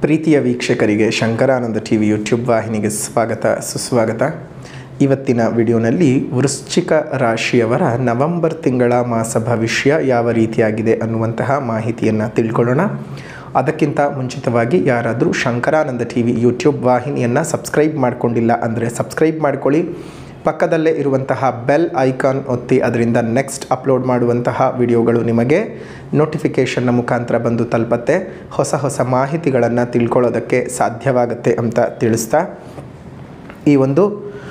ಪ್ರೀತಿಯ ವೀಕ್ಷಕರಿಗೆ Shankaranand T V YouTube ವಾಹಿನಿಗೆ ಸ್ವಾಗತ ಸುಸ್ವಾಗತ ಇವತ್ತಿನ ವಿಡಿಯೋನಲ್ಲಿ ವೃಶ್ಚಿಕ ರಾಶಿಯವರ ನವೆಂಬರ್ ತಿಂಗಳ ಮಾಸ ಭವಿಷ್ಯ ಯಾವ ರೀತಿಯಾಗಿದೆ ಅನ್ನುವಂತಹ ಮಾಹಿತಿಯನ್ನು ತಿಳ್ಕೊಳ್ಳೋಣ ಅದಕ್ಕಿಂತ ಮುಂಚಿತವಾಗಿ ಯಾರಾದರೂ ಶಂಕರಾನಂದ ಟಿ ವಿ ಯೂಟ್ಯೂಬ್ ವಾಹಿನಿಯನ್ನು ಸಬ್ಸ್ಕ್ರೈಬ್ ಮಾಡಿಕೊಂಡಿಲ್ಲ ಅಂದರೆ ಸಬ್ಸ್ಕ್ರೈಬ್ ಮಾಡ್ಕೊಳ್ಳಿ ಪಕ್ಕದಲ್ಲೇ ಇರುವಂತಹ ಬೆಲ್ ಐಕಾನ್ ಒತ್ತಿ ಅದರಿಂದ ನೆಕ್ಸ್ಟ್ ಅಪ್ಲೋಡ್ ಮಾಡುವಂತಹ ವಿಡಿಯೋಗಳು ನಿಮಗೆ ನೋಟಿಫಿಕೇಷನ್ನ ಮುಖಾಂತರ ಬಂದು ತಲುಪತ್ತೆ ಹೊಸ ಹೊಸ ಮಾಹಿತಿಗಳನ್ನು ತಿಳ್ಕೊಳ್ಳೋದಕ್ಕೆ ಸಾಧ್ಯವಾಗುತ್ತೆ ಅಂತ ತಿಳಿಸ್ತಾ ಈ ಒಂದು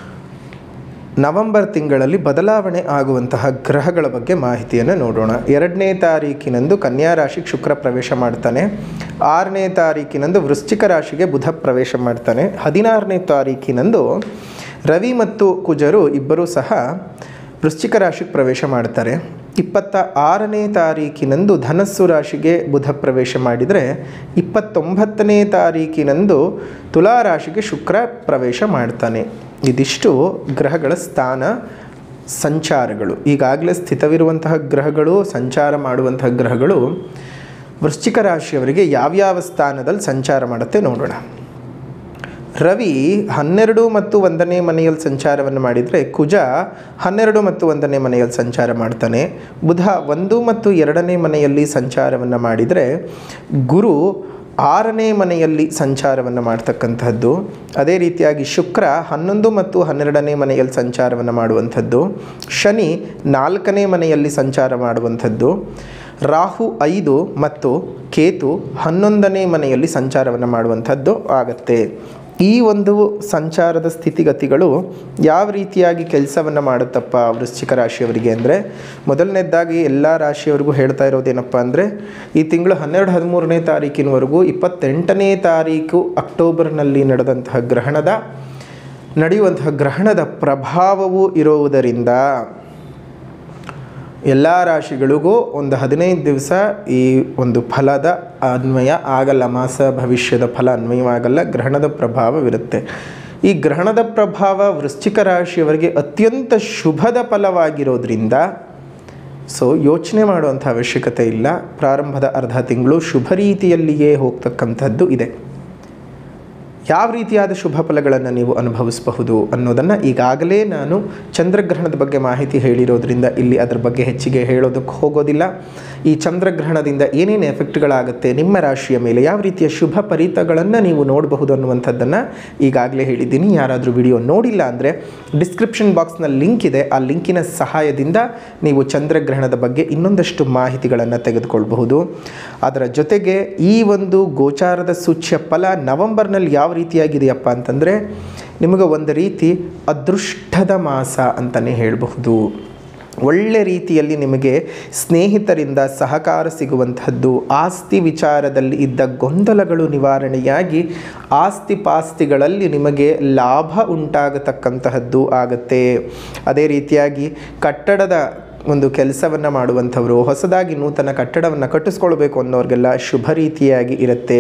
ನವೆಂಬರ್ ತಿಂಗಳಲ್ಲಿ ಬದಲಾವಣೆ ಆಗುವಂತಹ ಗ್ರಹಗಳ ಬಗ್ಗೆ ಮಾಹಿತಿಯನ್ನು ನೋಡೋಣ ಎರಡನೇ ತಾರೀಕಿನಂದು ಕನ್ಯಾ ರಾಶಿಗೆ ಶುಕ್ರ ಪ್ರವೇಶ ಮಾಡ್ತಾನೆ ಆರನೇ ತಾರೀಕಿನಂದು ವೃಶ್ಚಿಕ ರಾಶಿಗೆ ಬುಧ ಪ್ರವೇಶ ಮಾಡ್ತಾನೆ ಹದಿನಾರನೇ ತಾರೀಕಿನಂದು ರವಿ ಮತ್ತು ಕುಜರು ಇಬ್ಬರೂ ಸಹ ವೃಶ್ಚಿಕ ರಾಶಿಗೆ ಪ್ರವೇಶ ಮಾಡ್ತಾರೆ ಇಪ್ಪತ್ತ ಆರನೇ ತಾರೀಕಿನಂದು ಧನಸ್ಸು ರಾಶಿಗೆ ಬುಧ ಪ್ರವೇಶ ಮಾಡಿದರೆ ಇಪ್ಪತ್ತೊಂಬತ್ತನೇ ತಾರೀಕಿನಂದು ತುಲಾ ರಾಶಿಗೆ ಶುಕ್ರ ಪ್ರವೇಶ ಮಾಡ್ತಾನೆ ಇದಿಷ್ಟು ಗ್ರಹಗಳ ಸ್ಥಾನ ಸಂಚಾರಗಳು ಈಗಾಗಲೇ ಸ್ಥಿತವಿರುವಂತಹ ಗ್ರಹಗಳು ಸಂಚಾರ ಮಾಡುವಂತಹ ಗ್ರಹಗಳು ವೃಶ್ಚಿಕ ರಾಶಿಯವರಿಗೆ ಯಾವ್ಯಾವ ಸ್ಥಾನದಲ್ಲಿ ಸಂಚಾರ ಮಾಡುತ್ತೆ ನೋಡೋಣ ರವಿ ಹನ್ನೆರಡು ಮತ್ತು ಒಂದನೇ ಮನೆಯಲ್ಲಿ ಸಂಚಾರವನ್ನು ಮಾಡಿದರೆ ಕುಜ ಹನ್ನೆರಡು ಮತ್ತು ಒಂದನೇ ಮನೆಯಲ್ಲಿ ಸಂಚಾರ ಮಾಡ್ತಾನೆ ಬುಧ ಒಂದು ಮತ್ತು ಎರಡನೇ ಮನೆಯಲ್ಲಿ ಸಂಚಾರವನ್ನು ಮಾಡಿದರೆ ಗುರು ಆರನೇ ಮನೆಯಲ್ಲಿ ಸಂಚಾರವನ್ನು ಮಾಡ್ತಕ್ಕಂಥದ್ದು ಅದೇ ರೀತಿಯಾಗಿ ಶುಕ್ರ ಹನ್ನೊಂದು ಮತ್ತು ಹನ್ನೆರಡನೇ ಮನೆಯಲ್ಲಿ ಸಂಚಾರವನ್ನು ಮಾಡುವಂಥದ್ದು ಶನಿ ನಾಲ್ಕನೇ ಮನೆಯಲ್ಲಿ ಸಂಚಾರ ಮಾಡುವಂಥದ್ದು ರಾಹು ಐದು ಮತ್ತು ಕೇತು ಹನ್ನೊಂದನೇ ಮನೆಯಲ್ಲಿ ಸಂಚಾರವನ್ನು ಮಾಡುವಂಥದ್ದು ಆಗತ್ತೆ ಈ ಒಂದು ಸಂಚಾರದ ಸ್ಥಿತಿಗತಿಗಳು ಯಾವ ರೀತಿಯಾಗಿ ಕೆಲಸವನ್ನು ಮಾಡುತ್ತಪ್ಪ ವೃಶ್ಚಿಕ ರಾಶಿಯವರಿಗೆ ಅಂದರೆ ಮೊದಲನೇದಾಗಿ ಎಲ್ಲ ರಾಶಿಯವರಿಗೂ ಹೇಳ್ತಾ ಇರೋದೇನಪ್ಪ ಅಂದರೆ ಈ ತಿಂಗಳು ಹನ್ನೆರಡು ಹದಿಮೂರನೇ ತಾರೀಕಿನವರೆಗೂ ಇಪ್ಪತ್ತೆಂಟನೇ ತಾರೀಕು ಅಕ್ಟೋಬರ್ನಲ್ಲಿ ನಡೆದಂತಹ ಗ್ರಹಣದ ನಡೆಯುವಂತಹ ಗ್ರಹಣದ ಪ್ರಭಾವವು ಇರುವುದರಿಂದ ಎಲ್ಲ ರಾಶಿಗಳಿಗೂ ಒಂದು ಹದಿನೈದು ದಿವಸ ಈ ಒಂದು ಫಲದ ಅನ್ವಯ ಆಗಲ್ಲ ಮಾಸ ಭವಿಷ್ಯದ ಫಲ ಅನ್ವಯವಾಗಲ್ಲ ಗ್ರಹಣದ ಪ್ರಭಾವವಿರುತ್ತೆ ಈ ಗ್ರಹಣದ ಪ್ರಭಾವ ವೃಶ್ಚಿಕ ರಾಶಿಯವರಿಗೆ ಅತ್ಯಂತ ಶುಭದ ಫಲವಾಗಿರೋದ್ರಿಂದ ಸೊ ಯೋಚನೆ ಮಾಡುವಂಥ ಅವಶ್ಯಕತೆ ಇಲ್ಲ ಪ್ರಾರಂಭದ ಅರ್ಧ ತಿಂಗಳು ಶುಭ ರೀತಿಯಲ್ಲಿಯೇ ಹೋಗ್ತಕ್ಕಂಥದ್ದು ಇದೆ ಯಾವ ರೀತಿಯಾದ ಶುಭ ಫಲಗಳನ್ನು ನೀವು ಅನುಭವಿಸಬಹುದು ಅನ್ನೋದನ್ನು ಈಗಾಗಲೇ ನಾನು ಚಂದ್ರಗ್ರಹಣದ ಬಗ್ಗೆ ಮಾಹಿತಿ ಹೇಳಿರೋದ್ರಿಂದ ಇಲ್ಲಿ ಅದರ ಬಗ್ಗೆ ಹೆಚ್ಚಿಗೆ ಹೇಳೋದಕ್ಕೆ ಹೋಗೋದಿಲ್ಲ ಈ ಚಂದ್ರಗ್ರಹಣದಿಂದ ಏನೇನು ಎಫೆಕ್ಟ್ಗಳಾಗುತ್ತೆ ನಿಮ್ಮ ರಾಶಿಯ ಮೇಲೆ ಯಾವ ರೀತಿಯ ಶುಭ ಫಲಿತಗಳನ್ನು ನೀವು ನೋಡಬಹುದು ಅನ್ನುವಂಥದ್ದನ್ನು ಈಗಾಗಲೇ ಹೇಳಿದ್ದೀನಿ ಯಾರಾದರೂ ವಿಡಿಯೋ ನೋಡಿಲ್ಲ ಅಂದರೆ ಡಿಸ್ಕ್ರಿಪ್ಷನ್ ಬಾಕ್ಸ್ನಲ್ಲಿ ಲಿಂಕ್ ಇದೆ ಆ ಲಿಂಕಿನ ಸಹಾಯದಿಂದ ನೀವು ಚಂದ್ರಗ್ರಹಣದ ಬಗ್ಗೆ ಇನ್ನೊಂದಷ್ಟು ಮಾಹಿತಿಗಳನ್ನು ತೆಗೆದುಕೊಳ್ಬಹುದು ಅದರ ಜೊತೆಗೆ ಈ ಒಂದು ಗೋಚಾರದ ಸೂಚ್ಯ ಫಲ ನವಂಬರ್ನಲ್ಲಿ ಯಾವ ರೀತಿಯಾಗಿದೆಯಪ್ಪ ಅಂತಂದರೆ ನಿಮಗೆ ಒಂದು ರೀತಿ ಅದೃಷ್ಟದ ಮಾಸ ಅಂತಲೇ ಹೇಳಬಹುದು ಒಳ್ಳೆ ರೀತಿಯಲ್ಲಿ ನಿಮಗೆ ಸ್ನೇಹಿತರಿಂದ ಸಹಕಾರ ಸಿಗುವಂಥದ್ದು ಆಸ್ತಿ ವಿಚಾರದಲ್ಲಿ ಇದ್ದ ಗೊಂದಲಗಳು ನಿವಾರಣೆಯಾಗಿ ಆಸ್ತಿ ಪಾಸ್ತಿಗಳಲ್ಲಿ ನಿಮಗೆ ಲಾಭ ಉಂಟಾಗತಕ್ಕಂತಹದ್ದು ಆಗುತ್ತೆ ಅದೇ ರೀತಿಯಾಗಿ ಕಟ್ಟಡದ ಒಂದು ಕೆಲಸವನ್ನು ಮಾಡುವಂಥವರು ಹೊಸದಾಗಿ ನೂತನ ಕಟ್ಟಡವನ್ನು ಕಟ್ಟಿಸ್ಕೊಳ್ಬೇಕು ಅನ್ನೋರಿಗೆಲ್ಲ ಶುಭ ರೀತಿಯಾಗಿ ಇರುತ್ತೆ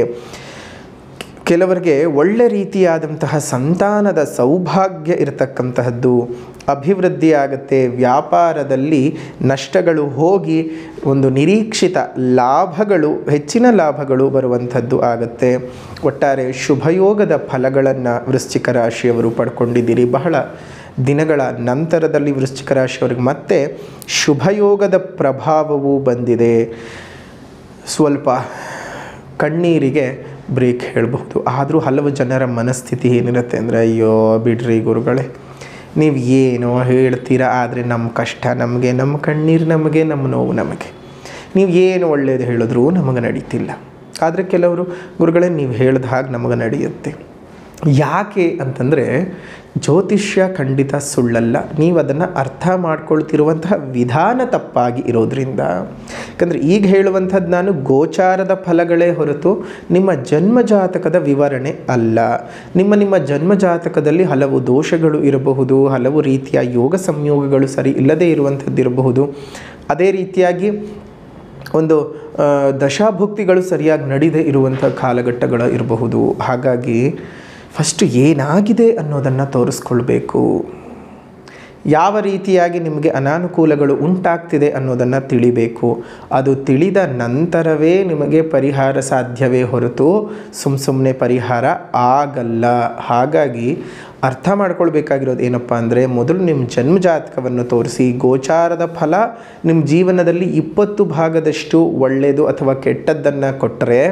ಕೆಲವರಿಗೆ ಒಳ್ಳೆ ರೀತಿಯಾದಂತಹ ಸಂತಾನದ ಸೌಭಾಗ್ಯ ಇರತಕ್ಕಂತಹದ್ದು ಅಭಿವೃದ್ಧಿ ಆಗುತ್ತೆ ವ್ಯಾಪಾರದಲ್ಲಿ ನಷ್ಟಗಳು ಹೋಗಿ ಒಂದು ನಿರೀಕ್ಷಿತ ಲಾಭಗಳು ಹೆಚ್ಚಿನ ಲಾಭಗಳು ಬರುವಂಥದ್ದು ಆಗುತ್ತೆ ಒಟ್ಟಾರೆ ಶುಭಯೋಗದ ಫಲಗಳನ್ನು ವೃಶ್ಚಿಕ ರಾಶಿಯವರು ಪಡ್ಕೊಂಡಿದ್ದೀರಿ ಬಹಳ ದಿನಗಳ ನಂತರದಲ್ಲಿ ವೃಶ್ಚಿಕ ರಾಶಿಯವರಿಗೆ ಮತ್ತೆ ಶುಭಯೋಗದ ಪ್ರಭಾವವೂ ಬಂದಿದೆ ಸ್ವಲ್ಪ ಕಣ್ಣೀರಿಗೆ ಬ್ರೇಕ್ ಹೇಳಬಹುದು ಆದರೂ ಹಲವು ಜನರ ಮನಸ್ಥಿತಿ ಏನಿರುತ್ತೆ ಅಂದರೆ ಅಯ್ಯೋ ಬಿಡ್ರಿ ಗುರುಗಳೇ ನೀವು ಏನೋ ಹೇಳ್ತೀರಾ ಆದರೆ ನಮ್ಮ ಕಷ್ಟ ನಮಗೆ ನಮ್ಮ ಕಣ್ಣೀರು ನಮಗೆ ನಮ್ಮ ನೋವು ನಮಗೆ ನೀವು ಏನು ಒಳ್ಳೆಯದು ಹೇಳಿದ್ರೂ ನಮಗೆ ನಡೀತಿಲ್ಲ ಆದರೆ ಕೆಲವರು ಗುರುಗಳೇ ನೀವು ಹೇಳಿದ ಹಾಗೆ ನಮಗೆ ನಡೆಯುತ್ತೆ ಯಾಕೆ ಅಂತಂದರೆ ಜ್ಯೋತಿಷ್ಯ ಖಂಡಿತ ಸುಳ್ಳಲ್ಲ ನೀವು ಅದನ್ನು ಅರ್ಥ ಮಾಡ್ಕೊಳ್ತಿರುವಂತಹ ವಿಧಾನ ತಪ್ಪಾಗಿ ಇರೋದ್ರಿಂದ ಯಾಕಂದರೆ ಈಗ ಹೇಳುವಂಥದ್ದು ನಾನು ಗೋಚಾರದ ಫಲಗಳೇ ಹೊರತು ನಿಮ್ಮ ಜನ್ಮಜಾತಕದ ವಿವರಣೆ ಅಲ್ಲ ನಿಮ್ಮ ನಿಮ್ಮ ಜನ್ಮಜಾತಕದಲ್ಲಿ ಹಲವು ದೋಷಗಳು ಇರಬಹುದು ಹಲವು ರೀತಿಯ ಯೋಗ ಸಂಯೋಗಗಳು ಸರಿ ಇಲ್ಲದೇ ಇರುವಂಥದ್ದು ಇರಬಹುದು ಅದೇ ರೀತಿಯಾಗಿ ಒಂದು ದಶಾಭುಕ್ತಿಗಳು ಸರಿಯಾಗಿ ನಡೀದೇ ಇರುವಂಥ ಕಾಲಘಟ್ಟಗಳು ಇರಬಹುದು ಹಾಗಾಗಿ ಫಸ್ಟ್ ಏನಾಗಿದೆ ಅನ್ನೋದನ್ನು ತೋರಿಸ್ಕೊಳ್ಬೇಕು ಯಾವ ರೀತಿಯಾಗಿ ನಿಮಗೆ ಅನಾನುಕೂಲಗಳು ಉಂಟಾಗ್ತಿದೆ ಅನ್ನೋದನ್ನು ತಿಳಿಬೇಕು ಅದು ತಿಳಿದ ನಂತರವೇ ನಿಮಗೆ ಪರಿಹಾರ ಸಾಧ್ಯವೇ ಹೊರತು ಸುಮ್ಮ ಸುಮ್ಮನೆ ಪರಿಹಾರ ಆಗಲ್ಲ ಹಾಗಾಗಿ ಅರ್ಥ ಮಾಡ್ಕೊಳ್ಬೇಕಾಗಿರೋದು ಏನಪ್ಪ ಅಂದರೆ ಮೊದಲು ನಿಮ್ಮ ಜನ್ಮಜಾತಕವನ್ನು ತೋರಿಸಿ ಗೋಚಾರದ ಫಲ ನಿಮ್ಮ ಜೀವನದಲ್ಲಿ ಇಪ್ಪತ್ತು ಭಾಗದಷ್ಟು ಒಳ್ಳೆಯದು ಅಥವಾ ಕೆಟ್ಟದ್ದನ್ನು ಕೊಟ್ಟರೆ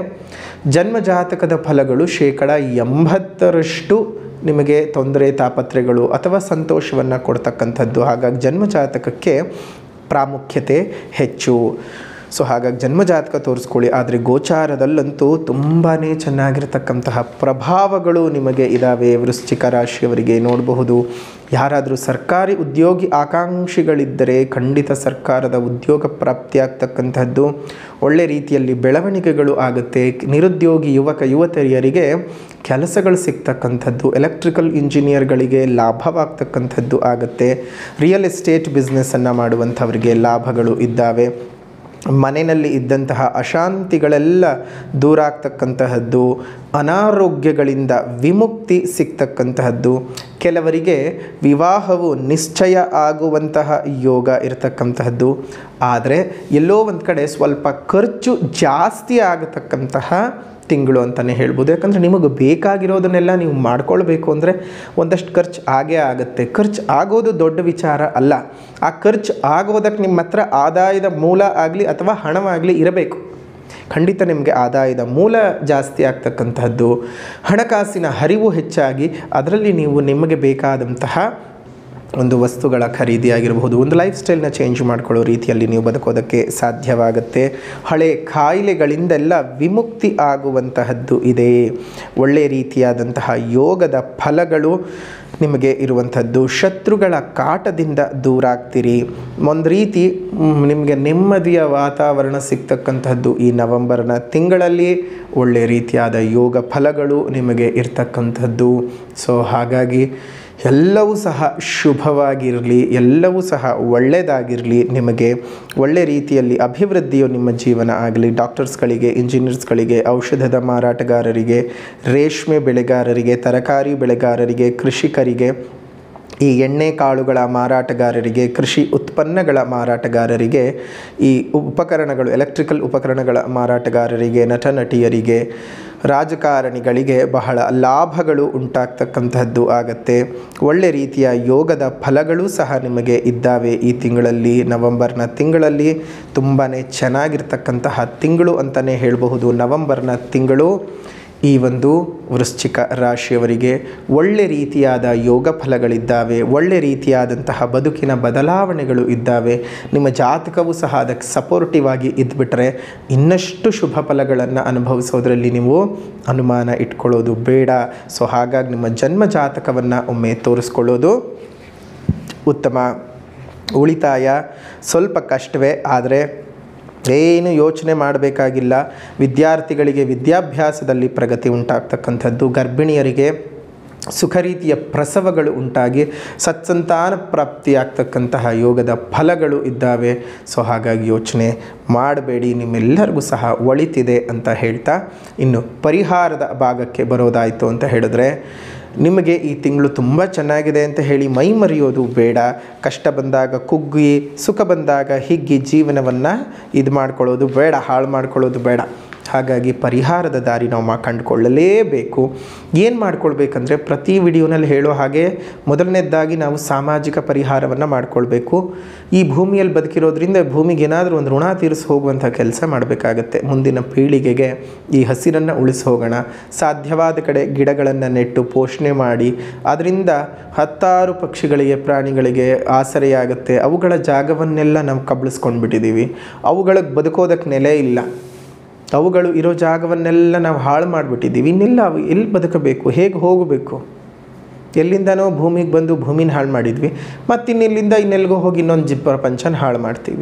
ಜನ್ಮಜಾತಕದ ಫಲಗಳು ಶೇಕಡ ಎಂಬತ್ತರಷ್ಟು ನಿಮಗೆ ತೊಂದರೆ ತಾಪತ್ರೆಗಳು ಅಥವಾ ಸಂತೋಷವನ್ನು ಕೊಡ್ತಕ್ಕಂಥದ್ದು ಹಾಗಾಗಿ ಜನ್ಮಜಾತಕಕ್ಕೆ ಪ್ರಾಮುಖ್ಯತೆ ಹೆಚ್ಚು ಸೊ ಹಾಗಾಗಿ ಜನ್ಮಜಾತಕ ತೋರಿಸ್ಕೊಳ್ಳಿ ಆದರೆ ಗೋಚಾರದಲ್ಲಂತೂ ತುಂಬಾ ಚೆನ್ನಾಗಿರ್ತಕ್ಕಂತಹ ಪ್ರಭಾವಗಳು ನಿಮಗೆ ಇದ್ದಾವೆ ವೃಶ್ಚಿಕ ರಾಶಿಯವರಿಗೆ ನೋಡಬಹುದು ಯಾರಾದರೂ ಸರ್ಕಾರಿ ಉದ್ಯೋಗಿ ಆಕಾಂಕ್ಷಿಗಳಿದ್ದರೆ ಖಂಡಿತ ಸರ್ಕಾರದ ಉದ್ಯೋಗ ಪ್ರಾಪ್ತಿಯಾಗ್ತಕ್ಕಂಥದ್ದು ಒಳ್ಳೆ ರೀತಿಯಲ್ಲಿ ಬೆಳವಣಿಗೆಗಳು ಆಗುತ್ತೆ ನಿರುದ್ಯೋಗಿ ಯುವಕ ಯುವತಿಯರಿಗೆ ಕೆಲಸಗಳು ಸಿಗ್ತಕ್ಕಂಥದ್ದು ಎಲೆಕ್ಟ್ರಿಕಲ್ ಇಂಜಿನಿಯರ್ಗಳಿಗೆ ಲಾಭವಾಗ್ತಕ್ಕಂಥದ್ದು ಆಗುತ್ತೆ ರಿಯಲ್ ಎಸ್ಟೇಟ್ ಬಿಸ್ನೆಸ್ಸನ್ನು ಮಾಡುವಂಥವರಿಗೆ ಲಾಭಗಳು ಇದ್ದಾವೆ ಮನೆಯಲ್ಲಿ ಇದ್ದಂತಹ ಅಶಾಂತಿಗಳೆಲ್ಲ ದೂರ ಆಗ್ತಕ್ಕಂತಹದ್ದು ಅನಾರೋಗ್ಯಗಳಿಂದ ವಿಮುಕ್ತಿ ಸಿಗ್ತಕ್ಕಂತಹದ್ದು ಕೆಲವರಿಗೆ ವಿವಾಹವು ನಿಶ್ಚಯ ಆಗುವಂತಹ ಯೋಗ ಇರತಕ್ಕಂತಹದ್ದು ಆದರೆ ಎಲ್ಲೋ ಒಂದು ಕಡೆ ಸ್ವಲ್ಪ ಖರ್ಚು ಜಾಸ್ತಿ ಆಗತಕ್ಕಂತಹ ತಿಂಗಳು ಅಂತಲೇ ಹೇಳ್ಬೋದು ಯಾಕಂದರೆ ನಿಮಗೆ ಬೇಕಾಗಿರೋದನ್ನೆಲ್ಲ ನೀವು ಮಾಡ್ಕೊಳ್ಬೇಕು ಅಂದರೆ ಒಂದಷ್ಟು ಖರ್ಚು ಆಗೇ ಆಗುತ್ತೆ ಖರ್ಚು ಆಗೋದು ದೊಡ್ಡ ವಿಚಾರ ಅಲ್ಲ ಆ ಖರ್ಚು ಆಗೋದಕ್ಕೆ ನಿಮ್ಮ ಹತ್ರ ಆದಾಯದ ಮೂಲ ಆಗಲಿ ಅಥವಾ ಹಣವಾಗಲಿ ಇರಬೇಕು ಖಂಡಿತ ನಿಮಗೆ ಆದಾಯದ ಮೂಲ ಜಾಸ್ತಿ ಆಗ್ತಕ್ಕಂತಹದ್ದು ಹಣಕಾಸಿನ ಹರಿವು ಹೆಚ್ಚಾಗಿ ಅದರಲ್ಲಿ ನೀವು ನಿಮಗೆ ಬೇಕಾದಂತಹ ಒಂದು ವಸ್ತುಗಳ ಖರೀದಿ ಆಗಿರಬಹುದು ಒಂದು ಲೈಫ್ ಸ್ಟೈಲ್ನ ಚೇಂಜ್ ಮಾಡ್ಕೊಳ್ಳೋ ರೀತಿಯಲ್ಲಿ ನೀವು ಬದುಕೋದಕ್ಕೆ ಸಾಧ್ಯವಾಗುತ್ತೆ ಹಳೆ ಕಾಯಿಲೆಗಳಿಂದೆಲ್ಲ ವಿಮುಕ್ತಿ ಆಗುವಂತಹದ್ದು ಇದೆ ಒಳ್ಳೆಯ ರೀತಿಯಾದಂತಹ ಯೋಗದ ಫಲಗಳು ನಿಮಗೆ ಇರುವಂಥದ್ದು ಶತ್ರುಗಳ ಕಾಟದಿಂದ ದೂರ ಆಗ್ತೀರಿ ಒಂದು ರೀತಿ ಮ್, ನಿಮಗೆ ನೆಮ್ಮದಿಯ ವಾತಾವರಣ ಸಿಗ್ತಕ್ಕಂಥದ್ದು ಈ ನವೆಂಬರ್ನ ತಿಂಗಳಲ್ಲಿ ಒಳ್ಳೆಯ ರೀತಿಯಾದ ಯೋಗ ಫಲಗಳು ನಿಮಗೆ ಇರ್ತಕ್ಕಂಥದ್ದು ಸೊ ಹಾಗಾಗಿ ಎಲ್ಲವೂ ಸಹ ಶುಭವಾಗಿರಲಿ ಎಲ್ಲವೂ ಸಹ ಒಳ್ಳೆಯದಾಗಿರಲಿ ನಿಮಗೆ ಒಳ್ಳೆ ರೀತಿಯಲ್ಲಿ ಅಭಿವೃದ್ಧಿಯು ನಿಮ್ಮ ಜೀವನ ಆಗಲಿ ಡಾಕ್ಟರ್ಸ್ಗಳಿಗೆ ಇಂಜಿನಿಯರ್ಸ್ಗಳಿಗೆ ಔಷಧದ ಮಾರಾಟಗಾರರಿಗೆ ರೇಷ್ಮೆ ಬೆಳೆಗಾರರಿಗೆ ತರಕಾರಿ ಬೆಳೆಗಾರರಿಗೆ ಕೃಷಿಕರಿಗೆ ಈ ಎಣ್ಣೆ ಕಾಳುಗಳ ಮಾರಾಟಗಾರರಿಗೆ ಕೃಷಿ ಉತ್ಪನ್ನಗಳ ಮಾರಾಟಗಾರರಿಗೆ ಈ ಉಪಕರಣಗಳು ಎಲೆಕ್ಟ್ರಿಕಲ್ ಉಪಕರಣಗಳ ಮಾರಾಟಗಾರರಿಗೆ ನಟ ನಟಿಯರಿಗೆ ರಾಜಕಾರಣಿಗಳಿಗೆ ಬಹಳ ಲಾಭಗಳು ಉಂಟಾಗ್ತಕ್ಕಂತಹದ್ದು ಆಗತ್ತೆ ಒಳ್ಳೆ ರೀತಿಯ ಯೋಗದ ಫಲಗಳು ಸಹ ನಿಮಗೆ ಇದ್ದಾವೆ ಈ ತಿಂಗಳಲ್ಲಿ ನವೆಂಬರ್ನ ತಿಂಗಳಲ್ಲಿ ತುಂಬಾ ಚೆನ್ನಾಗಿರ್ತಕ್ಕಂತಹ ತಿಂಗಳು ಅಂತಲೇ ಹೇಳಬಹುದು ನವೆಂಬರ್ನ ತಿಂಗಳು ಈ ಒಂದು ವೃಶ್ಚಿಕ ರಾಶಿಯವರಿಗೆ ಒಳ್ಳೆ ರೀತಿಯಾದ ಯೋಗ ಫಲಗಳಿದ್ದಾವೆ ಒಳ್ಳೆ ರೀತಿಯಾದಂತಹ ಬದುಕಿನ ಬದಲಾವಣೆಗಳು ಇದ್ದಾವೆ ನಿಮ್ಮ ಜಾತಕವು ಸಹ ಅದಕ್ಕೆ ಸಪೋರ್ಟಿವ್ ಆಗಿ ಇದ್ಬಿಟ್ರೆ ಇನ್ನಷ್ಟು ಶುಭ ಫಲಗಳನ್ನು ಅನುಭವಿಸೋದ್ರಲ್ಲಿ ನೀವು ಅನುಮಾನ ಇಟ್ಕೊಳ್ಳೋದು ಬೇಡ ಸೊ ಹಾಗಾಗಿ ನಿಮ್ಮ ಜನ್ಮ ಜಾತಕವನ್ನು ಒಮ್ಮೆ ತೋರಿಸ್ಕೊಳ್ಳೋದು ಉತ್ತಮ ಉಳಿತಾಯ ಸ್ವಲ್ಪ ಕಷ್ಟವೇ ಆದರೆ ಏನು ಯೋಚನೆ ಮಾಡಬೇಕಾಗಿಲ್ಲ ವಿದ್ಯಾರ್ಥಿಗಳಿಗೆ ವಿದ್ಯಾಭ್ಯಾಸದಲ್ಲಿ ಪ್ರಗತಿ ಉಂಟಾಗ್ತಕ್ಕಂಥದ್ದು ಗರ್ಭಿಣಿಯರಿಗೆ ಸುಖ ರೀತಿಯ ಪ್ರಸವಗಳು ಉಂಟಾಗಿ ಸತ್ಸಂತಾನ ಪ್ರಾಪ್ತಿಯಾಗ್ತಕ್ಕಂತಹ ಯೋಗದ ಫಲಗಳು ಇದ್ದಾವೆ ಸೊ ಹಾಗಾಗಿ ಯೋಚನೆ ಮಾಡಬೇಡಿ ನಿಮ್ಮೆಲ್ಲರಿಗೂ ಸಹ ಒಳಿತಿದೆ ಅಂತ ಹೇಳ್ತಾ ಇನ್ನು ಪರಿಹಾರದ ಭಾಗಕ್ಕೆ ಬರೋದಾಯಿತು ಅಂತ ಹೇಳಿದ್ರೆ ನಿಮಗೆ ಈ ತಿಂಗಳು ತುಂಬ ಚೆನ್ನಾಗಿದೆ ಅಂತ ಹೇಳಿ ಮೈ ಮರೆಯೋದು ಬೇಡ ಕಷ್ಟ ಬಂದಾಗ ಕುಗ್ಗಿ ಸುಖ ಬಂದಾಗ ಹಿಗ್ಗಿ ಜೀವನವನ್ನು ಇದು ಮಾಡ್ಕೊಳ್ಳೋದು ಬೇಡ ಹಾಳು ಮಾಡ್ಕೊಳ್ಳೋದು ಬೇಡ ಹಾಗಾಗಿ ಪರಿಹಾರದ ದಾರಿ ನಾವು ಮಾ ಕಂಡುಕೊಳ್ಳಲೇಬೇಕು ಏನು ಮಾಡ್ಕೊಳ್ಬೇಕಂದ್ರೆ ಪ್ರತಿ ವಿಡಿಯೋನಲ್ಲಿ ಹೇಳೋ ಹಾಗೆ ಮೊದಲನೇದಾಗಿ ನಾವು ಸಾಮಾಜಿಕ ಪರಿಹಾರವನ್ನು ಮಾಡ್ಕೊಳ್ಬೇಕು ಈ ಭೂಮಿಯಲ್ಲಿ ಬದುಕಿರೋದ್ರಿಂದ ಭೂಮಿಗೆ ಏನಾದರೂ ಒಂದು ಋಣ ತೀರಿಸಿ ಹೋಗುವಂಥ ಕೆಲಸ ಮಾಡಬೇಕಾಗತ್ತೆ ಮುಂದಿನ ಪೀಳಿಗೆಗೆ ಈ ಹಸಿರನ್ನು ಉಳಿಸಿ ಹೋಗೋಣ ಸಾಧ್ಯವಾದ ಕಡೆ ಗಿಡಗಳನ್ನು ನೆಟ್ಟು ಪೋಷಣೆ ಮಾಡಿ ಅದರಿಂದ ಹತ್ತಾರು ಪಕ್ಷಿಗಳಿಗೆ ಪ್ರಾಣಿಗಳಿಗೆ ಆಸರೆಯಾಗುತ್ತೆ ಅವುಗಳ ಜಾಗವನ್ನೆಲ್ಲ ನಾವು ಕಬಳಿಸ್ಕೊಂಡು ಬಿಟ್ಟಿದ್ದೀವಿ ಅವುಗಳಿಗೆ ಬದುಕೋದಕ್ಕೆ ನೆಲೆ ಇಲ್ಲ ಅವುಗಳು ಇರೋ ಜಾಗವನ್ನೆಲ್ಲ ನಾವು ಹಾಳು ಮಾಡಿಬಿಟ್ಟಿದ್ದೀವಿ ಇನ್ನೆಲ್ಲ ಅವು ಎಲ್ಲಿ ಬದುಕಬೇಕು ಹೇಗೆ ಹೋಗಬೇಕು ಎಲ್ಲಿಂದನೋ ಭೂಮಿಗೆ ಬಂದು ಭೂಮಿನ ಹಾಳು ಮಾಡಿದ್ವಿ ಮತ್ತು ಇನ್ನೆಲ್ಲಿಂದ ಇನ್ನೆಲ್ಗೋ ಹೋಗಿ ಇನ್ನೊಂದು ಜಿ ಪ್ರಪಂಚನ ಹಾಳು ಮಾಡ್ತೀವಿ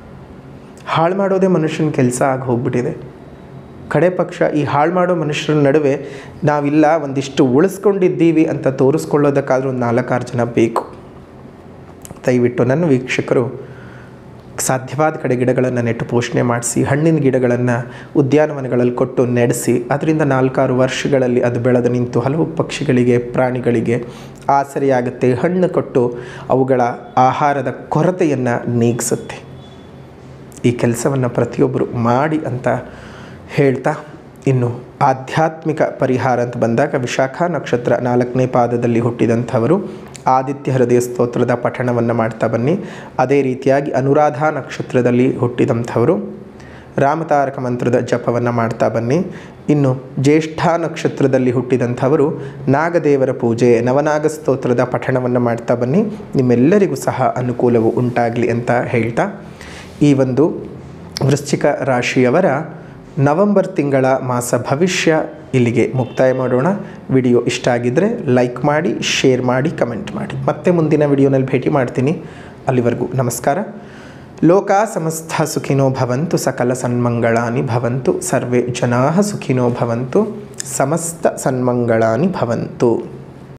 ಹಾಳು ಮಾಡೋದೇ ಮನುಷ್ಯನ ಕೆಲಸ ಆಗಿ ಹೋಗ್ಬಿಟ್ಟಿದೆ ಕಡೆ ಪಕ್ಷ ಈ ಹಾಳು ಮಾಡೋ ಮನುಷ್ಯರ ನಡುವೆ ನಾವಿಲ್ಲ ಒಂದಿಷ್ಟು ಉಳಿಸ್ಕೊಂಡಿದ್ದೀವಿ ಅಂತ ತೋರಿಸ್ಕೊಳ್ಳೋದಕ್ಕಾದ್ರೂ ಒಂದು ನಾಲ್ಕಾರು ಜನ ಬೇಕು ದಯವಿಟ್ಟು ನನ್ನ ವೀಕ್ಷಕರು ಸಾಧ್ಯವಾದ ಕಡೆ ಗಿಡಗಳನ್ನು ನೆಟ್ಟು ಪೋಷಣೆ ಮಾಡಿಸಿ ಹಣ್ಣಿನ ಗಿಡಗಳನ್ನು ಉದ್ಯಾನವನಗಳಲ್ಲಿ ಕೊಟ್ಟು ನಡೆಸಿ ಅದರಿಂದ ನಾಲ್ಕಾರು ವರ್ಷಗಳಲ್ಲಿ ಅದು ಬೆಳೆದು ನಿಂತು ಹಲವು ಪಕ್ಷಿಗಳಿಗೆ ಪ್ರಾಣಿಗಳಿಗೆ ಆಸರೆಯಾಗುತ್ತೆ ಹಣ್ಣು ಕೊಟ್ಟು ಅವುಗಳ ಆಹಾರದ ಕೊರತೆಯನ್ನು ನೀಗಿಸುತ್ತೆ ಈ ಕೆಲಸವನ್ನು ಪ್ರತಿಯೊಬ್ಬರು ಮಾಡಿ ಅಂತ ಹೇಳ್ತಾ ಇನ್ನು ಆಧ್ಯಾತ್ಮಿಕ ಪರಿಹಾರ ಅಂತ ಬಂದಾಗ ವಿಶಾಖ ನಕ್ಷತ್ರ ನಾಲ್ಕನೇ ಪಾದದಲ್ಲಿ ಹುಟ್ಟಿದಂಥವರು ಆದಿತ್ಯ ಹೃದಯ ಸ್ತೋತ್ರದ ಪಠಣವನ್ನು ಮಾಡ್ತಾ ಬನ್ನಿ ಅದೇ ರೀತಿಯಾಗಿ ಅನುರಾಧ ನಕ್ಷತ್ರದಲ್ಲಿ ಹುಟ್ಟಿದಂಥವರು ರಾಮತಾರಕ ಮಂತ್ರದ ಜಪವನ್ನು ಮಾಡ್ತಾ ಬನ್ನಿ ಇನ್ನು ಜ್ಯೇಷ್ಠ ನಕ್ಷತ್ರದಲ್ಲಿ ಹುಟ್ಟಿದಂಥವರು ನಾಗದೇವರ ಪೂಜೆ ನವನಾಗ ಸ್ತೋತ್ರದ ಪಠಣವನ್ನು ಮಾಡ್ತಾ ಬನ್ನಿ ನಿಮ್ಮೆಲ್ಲರಿಗೂ ಸಹ ಅನುಕೂಲವು ಉಂಟಾಗಲಿ ಅಂತ ಹೇಳ್ತಾ ಈ ಒಂದು ವೃಶ್ಚಿಕ ರಾಶಿಯವರ ನವೆಂಬರ್ ತಿಂಗಳ ಮಾಸ ಭವಿಷ್ಯ ಇಲ್ಲಿಗೆ ಮುಕ್ತಾಯ ಮಾಡೋಣ ವಿಡಿಯೋ ಇಷ್ಟ ಆಗಿದ್ದರೆ ಲೈಕ್ ಮಾಡಿ ಶೇರ್ ಮಾಡಿ ಕಮೆಂಟ್ ಮಾಡಿ ಮತ್ತೆ ಮುಂದಿನ ವಿಡಿಯೋನಲ್ಲಿ ಭೇಟಿ ಮಾಡ್ತೀನಿ ಅಲ್ಲಿವರೆಗೂ ನಮಸ್ಕಾರ ಲೋಕ ಸಮಸ್ತ ಸುಖಿನೋ ಭವಂತು ಸಕಲ ಸನ್ಮಂಗಳಾನಿ ಭವಂತು ಸರ್ವೇ ಜನಾ ಸುಖಿನೋ ಭವಂತು ಸಮಸ್ತ ಸನ್ಮಂಗಳಾನಿ ಭವಂತು